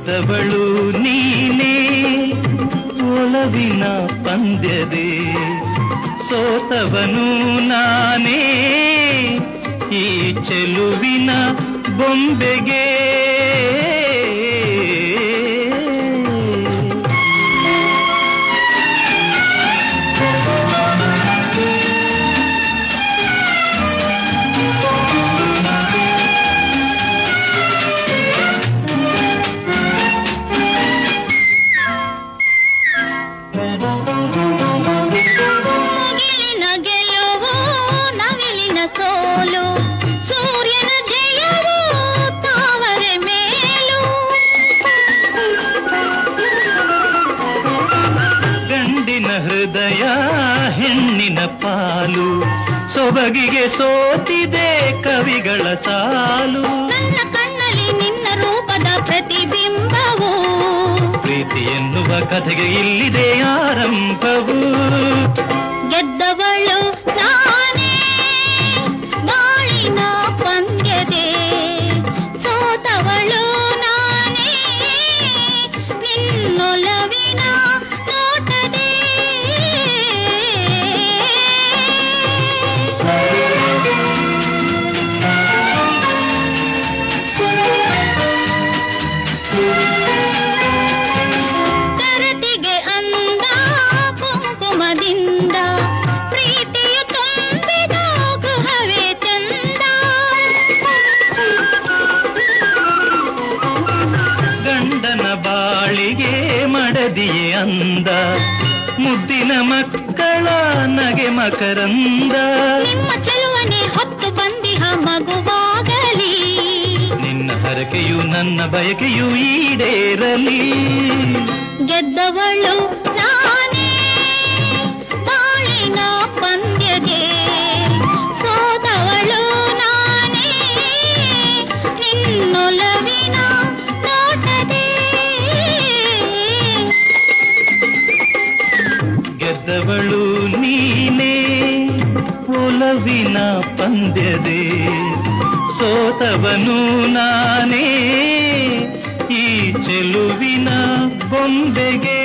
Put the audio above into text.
ಗೆದ್ದವಳು ನೀನೇ ಒಲವಿನ ಪಂದ್ಯದೆ ಸೋತವನು ನಾನೇ ಈ ಚೆಲುವಿನ ಬೊಂಬೆಗೆ ಮುಗಿಲಿನ ಗೆಲುವು ನವಿಲಿನ ಸೋಲು ಸೂರ್ಯನ ಜಯವು ತಾವರೆ ಮೇಲು ಗಂಡಿನ ಹೃದಯ ಹೆಣ್ಣಿನ ಪಾಲು ಸೊಬಗಿಗೆ ಸೋತಿದೆ ಕವಿಗಳ ಸಾಲು ನನ್ನ ಕಣ್ಣಲ್ಲಿ ನಿನ್ನ ರೂಪದ ಪ್ರತಿಬಿಂಬವು ಪ್ರೀತಿ ಎನ್ನುವ ಕಥೆಗೆ ಇಲ್ಲಿದೆ ಆರಂಭವು ಗೆದ್ದವಳು ನಾನೇ ಬಾಳಿನ ಪಂದ್ಯದೆ ಸೋತವಳು ನಾನೇ ನಿನ್ನೊಲವಿನ ನೋಟದೆ ಕರತಿಗೆ ಅಂದ ಕುಂಕುಮದಿಂದ ಪ್ರೀತಿಯು ತುಂಬಿದ ಗುಹವೇ ಚಂದ ಗಂಡನ ಬಾಳಿಗೆ ಮಡದಿಯೇ ಅಂದ ಮುದ್ದಿನ ಮಕ್ಕಳ ನಗೆ ಮಕರಂದ ನಿಮ್ಮ ಚೆಲುವನೆ ಹೊತ್ತು ಬಂದಿಹ ಮಗುವಾಗಲಿ ನಿನ್ನ ಹರಕೆಯು ನನ್ನ ಬಯಕೆಯು ಈಡೇರಲಿ ಗೆದ್ದವಳು ನಾನೇ ಬಾಳಿನ ಪಂದ್ಯಗೆ ಸೋತವಳು ನಾನೇ ನಿನ್ನೊಲವಿನ ನೋಟದೆ ಗೆದ್ದವಳು ನೀನೇ ಒಲವಿನ ಪಂದ್ಯದೆ ಸೋತವನು ನಾನೇ ಈ ಚೆಲುವಿನ ಬೊಂಬೆಗೆ